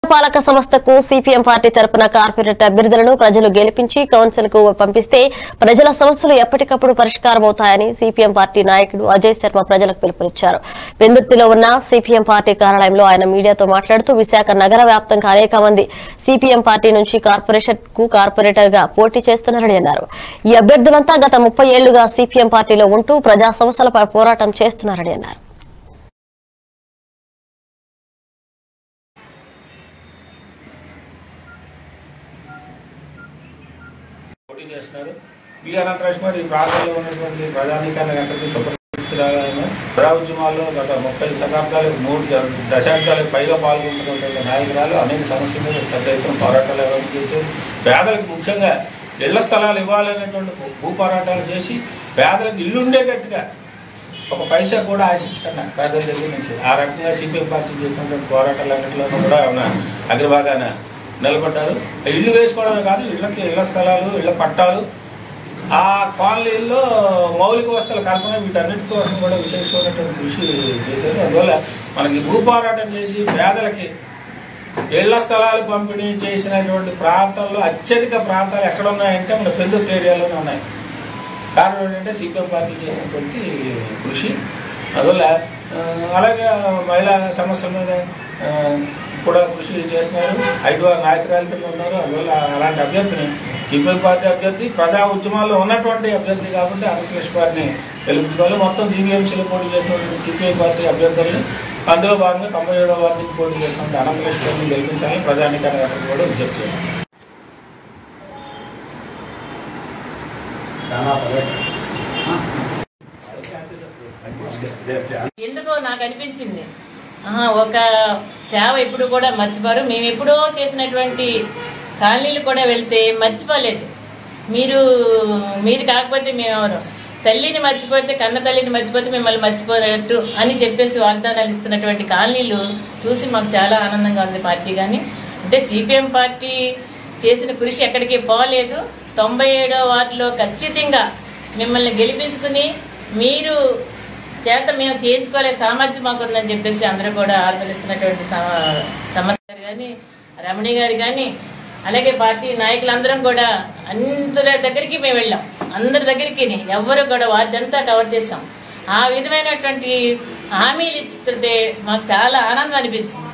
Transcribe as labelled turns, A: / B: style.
A: నగరపాలక సంస్థకు CPM party తరపున కార్పొరేట్ అభ్యర్థులను ప్రజలు గెలిపించి కౌన్సిల్ కు పంపిస్తే ప్రజల సమస్యలు ఎప్పటికప్పుడు పరిష్కారమవుతాయని సిపిఎం పార్టీ నాయకుడు అజయ్ శర్మ ప్రజలకు పిలుపునిచ్చారు వెందుర్తిలో ఉన్న సిపిఎం పార్టీ కార్యాలయంలో ఆయన మీడియాతో మాట్లాడుతూ విశాఖ నగర వ్యాప్తంగా అనేక మంది సిపిఎం పార్టీ నుంచి కార్పొరేషన్ కు కార్పొరేటర్ గా పోటీ చేస్తున్నారని అన్నారు ఈ అభ్యర్థులంతా గత ముప్పై ఏళ్లుగా సిపిఎం పార్టీలో ఉంటూ ప్రజా సమస్యలపై పోరాటం చేస్తున్నారని అన్నారు
B: పోటీ చేస్తున్నారు బి అనంత లక్ష్మణ్ ఈ ప్రాంతంలో ఉన్నటువంటి ప్రజానీకాన్ని వెంటనే సుప్రతిష్ఠితురాలైన ప్రజా ఉద్యమాల్లో గత ముప్పై శతాబ్దాలకు మూడు ద- దశాబ్దాలకు పైగా పాల్గొన్నటువంటి నాయకురాలు అనేక సమస్యల మీద పెద్ద ఎత్తున పోరాటాలు ఎవరు చేశారు పేదలకు ముఖ్యంగా ఇళ్ల స్థలాలు ఇవ్వాలనేటువంటి భూ పోరాటాలు చేసి పేదలకు ఇల్లు ఉండేటట్టుగా ఒక పైసా కూడా ఆశించకుండా పేదల దగ్గర నుంచి ఆ రకంగా సిపిఎం పార్టీ చేసినటువంటి పోరాటాలు అన్నింటిలోనూ కూడా ఆయన అగ్రభాగాన నిలబడ్డారు ఇల్లు వేసుకోవడమే కాదు ఇళ్ళకి ఇళ్ల స్థలాలు ఇళ్ల పట్టాలు ఆ కాలనీల్లో మౌలిక వసతుల కల్పన వీటన్నిటి కోసం కూడా విశేషమైనటువంటి కృషి చేశారు అందువల్ల మనకి భూ పోరాటం చేసి పేదలకి ఇళ్ల స్థలాలు పంపిణీ చేసినటువంటి ప్రాంతాల్లో అత్యధిక ప్రాంతాలు ఎక్కడ ఉన్నాయంటే మన పెందుర్తి ఏరియాలోనే ఉన్నాయి కారణం ఏంటంటే సిపిఎం పార్టీ చేసినటువంటి కృషి అందువల్ల ఆ, అలాగే మహిళా సమస్యల మీద ఆ, కూడా కృషి చేస్తున్నారు ఐదు ఆరు నాయకురాలు కింద ఉన్నారు అందువల్ల అలాంటి అభ్యర్థిని సిపిఎం పార్టీ అభ్యర్థి ప్రజా ఉద్యమాల్లో ఉన్నటువంటి అభ్యర్థి కాబట్టి ఆంధ్రప్రదేశ్ పార్టీని గెలిపించుకోవాలి మొత్తం జీవీఎంసీలో పోటీ చేసినటువంటి సిపిఐ పార్టీ అభ్యర్థుల్ని అందులో భాగంగా తొంభై ఏడవ వార్డుకి పోటీ చేసినటువంటి ఆంధ్రప్రదేశ్ పార్టీని గెలిపించాలని ప్రజానికాన్ని కూడా విజ్ఞప్తి చేస్తున్నారు
C: ఎందుకో నాకు అనిపించింది ఆహా, ఒక సేవ ఎప్పుడు కూడా మర్చిపోరు మేము ఎప్పుడో చేసినటువంటి కాలనీలు కూడా వెళ్తే మర్చిపోలేదు మీరు మీరు కాకపోతే మేమెవరు తల్లిని మర్చిపోతే కన్న తల్లిని మర్చిపోతే మిమ్మల్ని మర్చిపోలేట్టు అని చెప్పేసి వాగ్దానాలు ఇస్తున్నటువంటి కాలనీలు చూసి మాకు చాలా ఆనందంగా ఉంది పార్టీ కానీ అంటే సిపిఎం పార్టీ చేసిన కృషి ఎక్కడికి పోలేదు తొంభై ఏడో వార్డులో ఖచ్చితంగా మిమ్మల్ని గెలిపించుకుని మీరు చేత మేము చేయించుకోలే సామర్థ్యం మాకుందని చెప్పేసి అందరూ కూడా ఆర్దలిస్తున్నటువంటి సమ- సమస్య గారు కానీ రమణి గారు కానీ అలాగే పార్టీ నాయకులందరం కూడా అందరి దగ్గరికి మేము వెళ్ళాం అందరి దగ్గరికి ఎవరు కూడా వార్డంతా కవర్ చేసాం ఆ విధమైనటువంటి హామీలు ఇస్తుంటే మాకు చాలా ఆనందం అనిపించింది